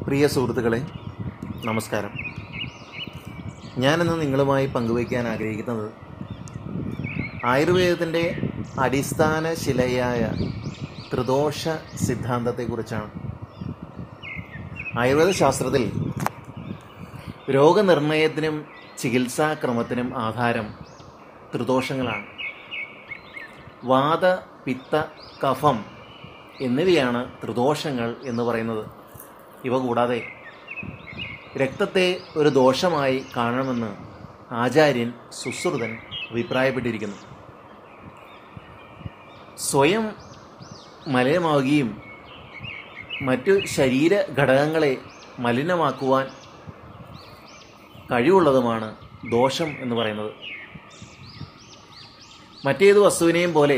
പ്രിയ സുഹൃത്തുക്കളെ നമസ്കാരം ഞാനിന്ന് നിങ്ങളുമായി പങ്കുവയ്ക്കാൻ ആഗ്രഹിക്കുന്നത് ആയുർവേദത്തിൻ്റെ അടിസ്ഥാന ശിലയായ ത്രിദോഷ സിദ്ധാന്തത്തെക്കുറിച്ചാണ് ആയുർവേദ ശാസ്ത്രത്തിൽ രോഗനിർണയത്തിനും ചികിത്സാക്രമത്തിനും ആധാരം ത്രിദോഷങ്ങളാണ് വാത പിത്ത കഫം എന്നിവയാണ് ത്രിദോഷങ്ങൾ എന്ന് പറയുന്നത് ഇവ കൂടാതെ രക്തത്തെ ഒരു ദോഷമായി കാണണമെന്ന് ആചാര്യൻ സുശ്രുതൻ അഭിപ്രായപ്പെട്ടിരിക്കുന്നു സ്വയം മലിനമാവുകയും മറ്റു ശരീര ഘടകങ്ങളെ മലിനമാക്കുവാൻ കഴിവുള്ളതുമാണ് ദോഷം എന്ന് പറയുന്നത് മറ്റേത് വസ്തുവിനെയും പോലെ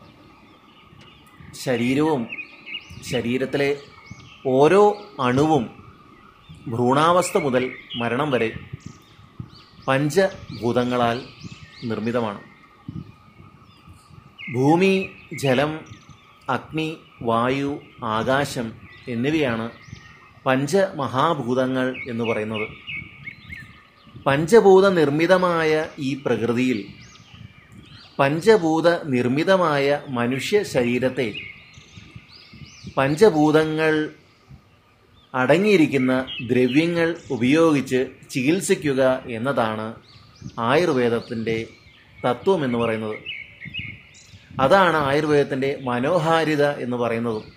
ശരീരവും ശരീരത്തിലെ ഓരോ അണുവും ഭ്രൂണാവസ്ഥ മുതൽ മരണം വരെ പഞ്ചഭൂതങ്ങളാൽ നിർമ്മിതമാണ് ഭൂമി ജലം അഗ്നി വായു ആകാശം എന്നിവയാണ് പഞ്ചമഹാഭൂതങ്ങൾ എന്ന് പറയുന്നത് പഞ്ചഭൂത നിർമ്മിതമായ ഈ പ്രകൃതിയിൽ പഞ്ചഭൂത നിർമ്മിതമായ മനുഷ്യ ശരീരത്തെ പഞ്ചഭൂതങ്ങൾ അടങ്ങിയിരിക്കുന്ന ദ്രവ്യങ്ങൾ ഉപയോഗിച്ച് ചികിത്സിക്കുക എന്നതാണ് ആയുർവേദത്തിൻ്റെ തത്വം എന്ന് പറയുന്നത് അതാണ് ആയുർവേദത്തിൻ്റെ മനോഹാരിത എന്ന് പറയുന്നതും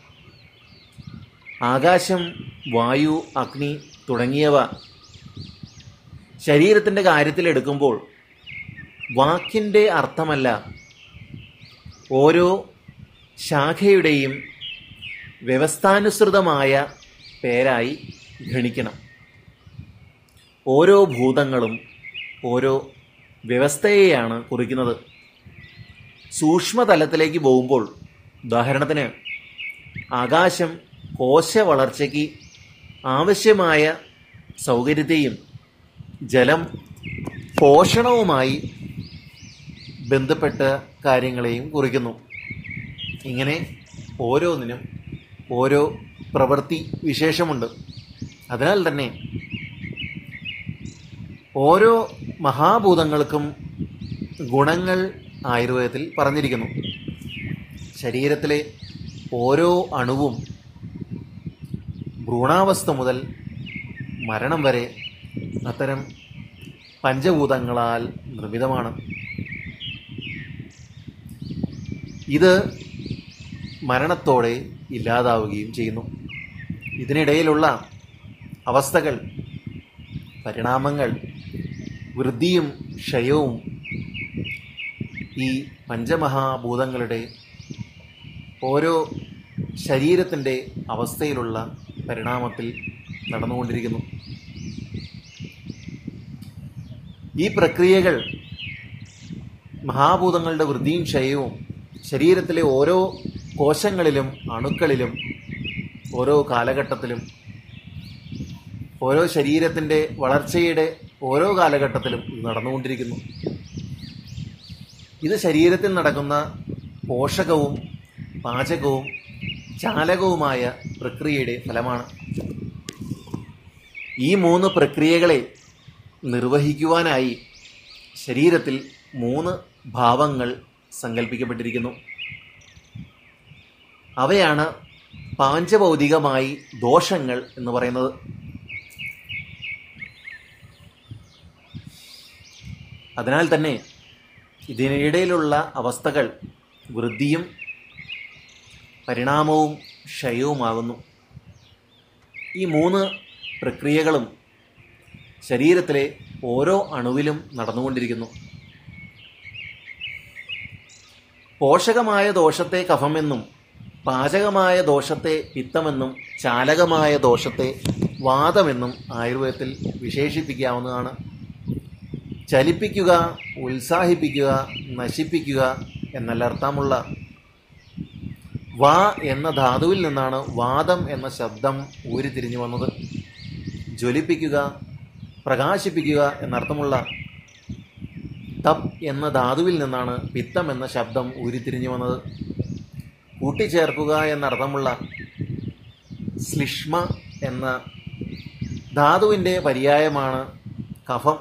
ആകാശം വായു അഗ്നി തുടങ്ങിയവ ശരീരത്തിൻ്റെ കാര്യത്തിൽ എടുക്കുമ്പോൾ വാക്കിൻ്റെ അർത്ഥമല്ല ഓരോ ശാഖയുടെയും വ്യവസ്ഥാനുസൃതമായ പേരായി ഗണിക്കണം ഓരോ ഭൂതങ്ങളും ഓരോ വ്യവസ്ഥയെയാണ് കുറിക്കുന്നത് സൂക്ഷ്മതലത്തിലേക്ക് പോകുമ്പോൾ ഉദാഹരണത്തിന് ആകാശം കോശ വളർച്ചയ്ക്ക് ആവശ്യമായ സൗകര്യത്തെയും ജലം പോഷണവുമായി ബന്ധപ്പെട്ട കാര്യങ്ങളെയും കുറിക്കുന്നു ഇങ്ങനെ ഓരോന്നിനും ഓരോ പ്രവൃത്തി വിശേഷമുണ്ട് അതിനാൽ തന്നെ ഓരോ മഹാഭൂതങ്ങൾക്കും ഗുണങ്ങൾ ആയുർവേദത്തിൽ പറഞ്ഞിരിക്കുന്നു ശരീരത്തിലെ ഓരോ അണുവും ഭ്രൂണാവസ്ഥ മുതൽ മരണം വരെ അത്തരം പഞ്ചഭൂതങ്ങളാൽ നിർമ്മിതമാണ് ഇത് മരണത്തോടെ ഇല്ലാതാവുകയും ചെയ്യുന്നു ഇതിനിടയിലുള്ള അവസ്ഥകൾ പരിണാമങ്ങൾ വൃദ്ധിയും ക്ഷയവും ഈ പഞ്ചമഹാഭൂതങ്ങളുടെ ഓരോ ശരീരത്തിൻ്റെ അവസ്ഥയിലുള്ള പരിണാമത്തിൽ നടന്നുകൊണ്ടിരിക്കുന്നു ഈ പ്രക്രിയകൾ മഹാഭൂതങ്ങളുടെ വൃദ്ധിയും ക്ഷയവും ശരീരത്തിലെ ഓരോ കോശങ്ങളിലും അണുക്കളിലും ഓരോ കാലഘട്ടത്തിലും ഓരോ ശരീരത്തിൻ്റെ വളർച്ചയുടെ ഓരോ കാലഘട്ടത്തിലും ഇത് നടന്നുകൊണ്ടിരിക്കുന്നു ഇത് ശരീരത്തിൽ നടക്കുന്ന പോഷകവും പാചകവും ചാലകവുമായ പ്രക്രിയയുടെ ഫലമാണ് ഈ മൂന്ന് പ്രക്രിയകളെ നിർവഹിക്കുവാനായി ശരീരത്തിൽ മൂന്ന് ഭാവങ്ങൾ സങ്കല്പിക്കപ്പെട്ടിരിക്കുന്നു അവയാണ് പാഞ്ചഭൗതികമായി ദോഷങ്ങൾ എന്ന് പറയുന്നത് അതിനാൽ തന്നെ ഇതിനിടയിലുള്ള അവസ്ഥകൾ വൃദ്ധിയും പരിണാമവും ക്ഷയവുമാകുന്നു ഈ മൂന്ന് പ്രക്രിയകളും ശരീരത്തിലെ ഓരോ അണുവിലും നടന്നുകൊണ്ടിരിക്കുന്നു പോഷകമായ ദോഷത്തെ കഫമെന്നും പാചകമായ ദോഷത്തെ പിത്തമെന്നും ചാലകമായ ദോഷത്തെ വാദമെന്നും ആയുർവേദത്തിൽ വിശേഷിപ്പിക്കാവുന്നതാണ് ചലിപ്പിക്കുക ഉത്സാഹിപ്പിക്കുക നശിപ്പിക്കുക എന്നല്ല അർത്ഥമുള്ള വാ എന്ന ധാതുവിൽ നിന്നാണ് വാദം എന്ന ശബ്ദം ഊരിത്തിരിഞ്ഞു വന്നത് ജ്വലിപ്പിക്കുക പ്രകാശിപ്പിക്കുക എന്നർത്ഥമുള്ള തപ് എന്ന ധാതുവിൽ നിന്നാണ് പിത്തം എന്ന ശബ്ദം ഉരുത്തിരിഞ്ഞു വന്നത് കൂട്ടിച്ചേർക്കുക എന്നർത്ഥമുള്ള ശ്ലിഷ്മ എന്ന ധാതുവിൻ്റെ പര്യായമാണ് കഫം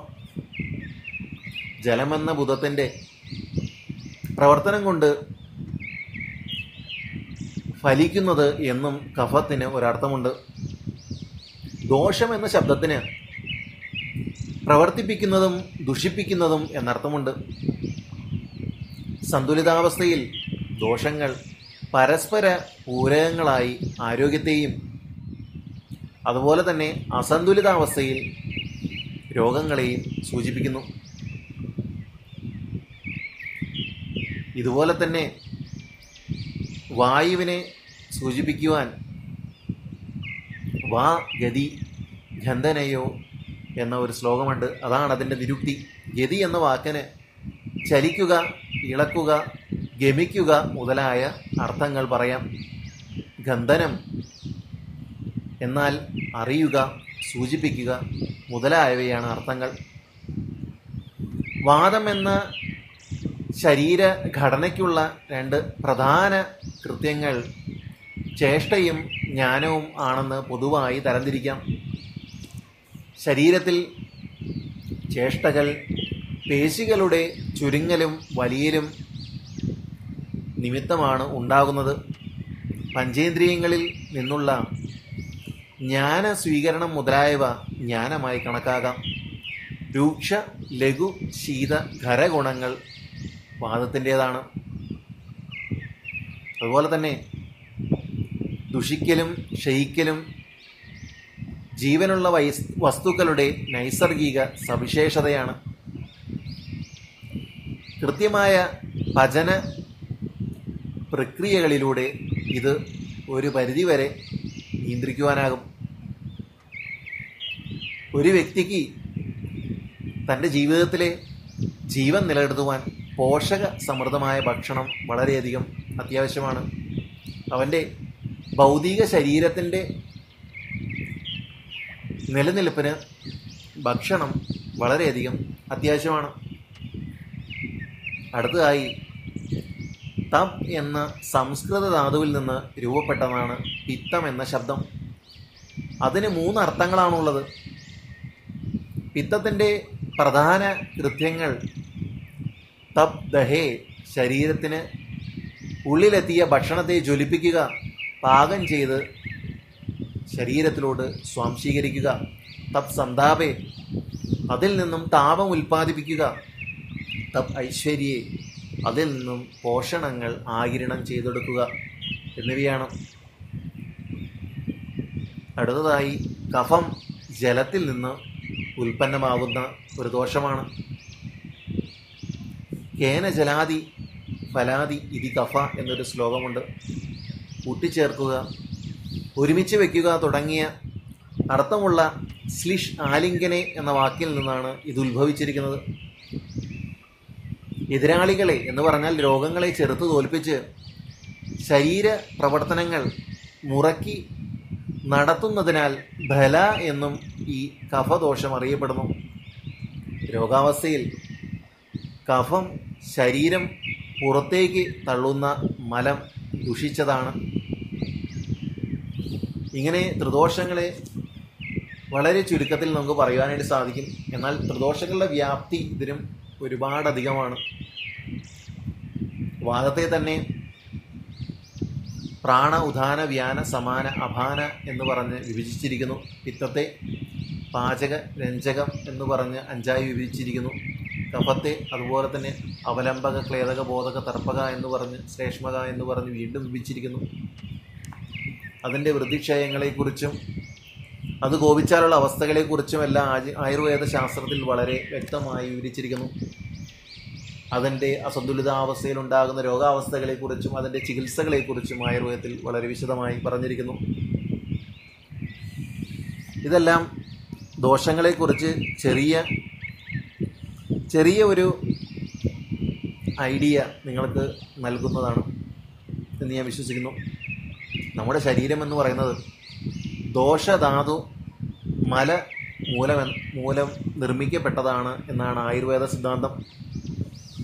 ജലമെന്ന ബുധത്തിൻ്റെ പ്രവർത്തനം കൊണ്ട് ഫലിക്കുന്നത് എന്നും കഫത്തിന് ഒരർത്ഥമുണ്ട് ദോഷം എന്ന ശബ്ദത്തിന് പ്രവർത്തിപ്പിക്കുന്നതും ദുഷിപ്പിക്കുന്നതും എന്നർത്ഥമുണ്ട് സന്തുലിതാവസ്ഥയിൽ ദോഷങ്ങൾ പരസ്പര പൂരകങ്ങളായി ആരോഗ്യത്തെയും അതുപോലെ തന്നെ അസന്തുലിതാവസ്ഥയിൽ രോഗങ്ങളെയും സൂചിപ്പിക്കുന്നു ഇതുപോലെ തന്നെ വായുവിനെ സൂചിപ്പിക്കുവാൻ വാ ഗതി ഗന്ധനയോ എന്ന ഒരു ശ്ലോകമുണ്ട് അതാണ് അതിൻ്റെ നിരുക്തി ഗതി എന്ന വാക്കിന് ചലിക്കുക ഇളക്കുക ഗമിക്കുക മുതലായ അർത്ഥങ്ങൾ പറയാം ഗന്ധനം എന്നാൽ അറിയുക സൂചിപ്പിക്കുക മുതലായവയാണ് അർത്ഥങ്ങൾ വാദം എന്ന ശരീരഘടനയ്ക്കുള്ള രണ്ട് പ്രധാന കൃത്യങ്ങൾ ചേഷ്ടയും ജ്ഞാനവും ആണെന്ന് പൊതുവായി തരംതിരിക്കാം ശരീരത്തിൽ ചേഷ്ടകൾ പേശികളുടെ ചുരുങ്ങലും വലിയലും നിമിത്തമാണ് ഉണ്ടാകുന്നത് പഞ്ചേന്ദ്രിയങ്ങളിൽ നിന്നുള്ള ജ്ഞാന സ്വീകരണം മുതലായവ ജ്ഞാനമായി കണക്കാകാം രൂക്ഷ ലഘു ശീത ഖരഗുണങ്ങൾ വാദത്തിൻ്റേതാണ് അതുപോലെ തന്നെ ദുഷിക്കലും ക്ഷയിക്കലും ജീവനുള്ള വൈസ് വസ്തുക്കളുടെ നൈസർഗിക സവിശേഷതയാണ് കൃത്യമായ പചന പ്രക്രിയകളിലൂടെ ഇത് ഒരു പരിധിവരെ നിയന്ത്രിക്കുവാനാകും ഒരു വ്യക്തിക്ക് തൻ്റെ ജീവിതത്തിലെ ജീവൻ നിലനിർത്തുവാൻ പോഷക സമൃദ്ധമായ ഭക്ഷണം വളരെയധികം അത്യാവശ്യമാണ് അവൻ്റെ ഭൗതിക ശരീരത്തിൻ്റെ നിലനിൽപ്പിന് ഭക്ഷണം വളരെയധികം അത്യാവശ്യമാണ് അടുത്തതായി തം എന്ന സംസ്കൃത ധാതുവിൽ നിന്ന് രൂപപ്പെട്ടതാണ് പിത്തം എന്ന ശബ്ദം അതിന് മൂന്ന് അർത്ഥങ്ങളാണുള്ളത് പിത്തത്തിൻ്റെ പ്രധാന കൃത്യങ്ങൾ തപ് ദഹേ ശരീരത്തിന് ഉള്ളിലെത്തിയ ഭക്ഷണത്തെ ജ്വലിപ്പിക്കുക പാകം ചെയ്ത് ശരീരത്തിലോട്ട് സ്വാംശീകരിക്കുക തപ് സന്താപേ അതിൽ നിന്നും താപം ഉൽപ്പാദിപ്പിക്കുക തപ് ഐശ്വര്യയെ അതിൽ നിന്നും പോഷണങ്ങൾ ആകിരണം ചെയ്തെടുക്കുക എന്നിവയാണ് അടുത്തതായി കഫം ജലത്തിൽ നിന്ന് ഉൽപ്പന്നമാകുന്ന ഒരു ദോഷമാണ് കേന ജലാതി ഫലാതി ഇതി കഫ എന്നൊരു ശ്ലോകമുണ്ട് കൂട്ടിച്ചേർക്കുക ഒരുമിച്ച് വയ്ക്കുക തുടങ്ങിയ അർത്ഥമുള്ള സ്ലിഷ് ആലിംഗനെ എന്ന വാക്കിൽ നിന്നാണ് ഇത് ഉത്ഭവിച്ചിരിക്കുന്നത് എതിരാളികളെ എന്ന് പറഞ്ഞാൽ രോഗങ്ങളെ ചെറുത്ത് തോൽപ്പിച്ച് ശരീര പ്രവർത്തനങ്ങൾ മുറക്കി നടത്തുന്നതിനാൽ ബല എന്നും ഈ കഫദോഷം അറിയപ്പെടുന്നു രോഗാവസ്ഥയിൽ കഫം ശരീരം പുറത്തേക്ക് തള്ളുന്ന മലം ദുഷിച്ചതാണ് ഇങ്ങനെ ത്രിദോഷങ്ങളെ വളരെ ചുരുക്കത്തിൽ നമുക്ക് പറയുവാനായിട്ട് സാധിക്കും എന്നാൽ ത്രിദോഷങ്ങളുടെ വ്യാപ്തി ഇതിനും ഒരുപാട് അധികമാണ് വാദത്തെ തന്നെ പ്രാണ ഉദാന വ്യാന സമാന അപാന എന്ന് പറഞ്ഞ് വിഭജിച്ചിരിക്കുന്നു പിത്തത്തെ പാചക രഞ്ജകം എന്ന് പറഞ്ഞ് അഞ്ചായി വിഭജിച്ചിരിക്കുന്നു കഫത്തെ അതുപോലെ തന്നെ അവലംബക ക്ലേദക ബോധക തർപ്പക എന്ന് പറഞ്ഞ് ശ്ലേഷ്മക എന്ന് പറഞ്ഞ് വീണ്ടും വിഭജിച്ചിരിക്കുന്നു അതിൻ്റെ വൃദ്ധിക്ഷയങ്ങളെക്കുറിച്ചും അത് കോപിച്ചാലുള്ള അവസ്ഥകളെക്കുറിച്ചും എല്ലാം ആജി- ആയുർവേദ ശാസ്ത്രത്തിൽ വളരെ വ്യക്തമായി വിവരിച്ചിരിക്കുന്നു അതിൻ്റെ അസന്തുലിതാവസ്ഥയിൽ ഉണ്ടാകുന്ന രോഗാവസ്ഥകളെക്കുറിച്ചും അതിൻ്റെ ചികിത്സകളെക്കുറിച്ചും ആയുർവേദത്തിൽ വളരെ വിശദമായി പറഞ്ഞിരിക്കുന്നു ഇതെല്ലാം ദോഷങ്ങളെക്കുറിച്ച് ചെറിയ ചെറിയ ഒരു ഐഡിയ നിങ്ങൾക്ക് നൽകുന്നതാണ് എന്ന് ഞാൻ വിശ്വസിക്കുന്നു നമ്മുടെ ശരീരം എന്ന് പറയുന്നത് ദോഷധാതു മല മൂലം മൂലം നിർമ്മിക്കപ്പെട്ടതാണ് എന്നാണ് ആയുർവേദ സിദ്ധാന്തം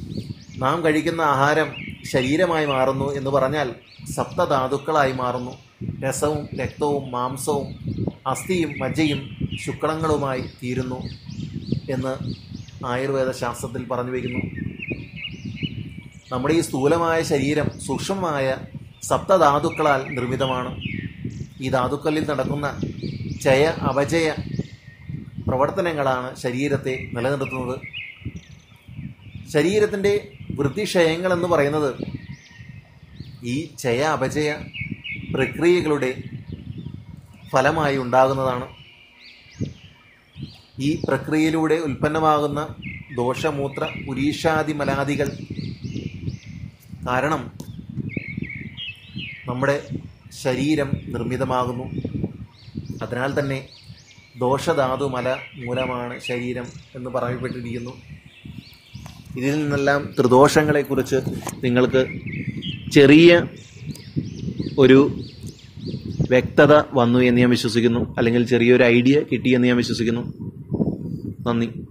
നാം കഴിക്കുന്ന ആഹാരം ശരീരമായി മാറുന്നു എന്ന് പറഞ്ഞാൽ സപ്തധാതുക്കളായി മാറുന്നു രസവും രക്തവും മാംസവും അസ്ഥിയും മജ്ജയും ശുക്ലങ്ങളുമായി തീരുന്നു എന്ന് ആയുർവേദ ശാസ്ത്രത്തിൽ പറഞ്ഞു വയ്ക്കുന്നു നമ്മുടെ ഈ സ്ഥൂലമായ ശരീരം സൂക്ഷ്മമായ സപ്തധാതുക്കളാൽ നിർമ്മിതമാണ് ഈ ധാതുക്കളിൽ നടക്കുന്ന ചയ അപചയ പ്രവർത്തനങ്ങളാണ് ശരീരത്തെ നിലനിർത്തുന്നത് ശരീരത്തിൻ്റെ വൃത്തിക്ഷയങ്ങൾ എന്ന് പറയുന്നത് ഈ ചയ അപചയ പ്രക്രിയകളുടെ ഫലമായി ഉണ്ടാകുന്നതാണ് ഈ പ്രക്രിയയിലൂടെ ഉൽപ്പന്നമാകുന്ന ദോഷമൂത്ര പുരീഷാദി മലാദികൾ കാരണം നമ്മുടെ ശരീരം നിർമ്മിതമാകുന്നു അതിനാൽ തന്നെ ദോഷധാതു മല മൂലമാണ് ശരീരം എന്ന് പറയപ്പെട്ടിരിക്കുന്നു ഇതിൽ നിന്നെല്ലാം ത്രിദോഷങ്ങളെക്കുറിച്ച് നിങ്ങൾക്ക് ചെറിയ ഒരു വ്യക്തത വന്നു എന്ന് ഞാൻ വിശ്വസിക്കുന്നു അല്ലെങ്കിൽ ചെറിയൊരു ഐഡിയ കിട്ടി എന്ന് ഞാൻ വിശ്വസിക്കുന്നു നന്ദി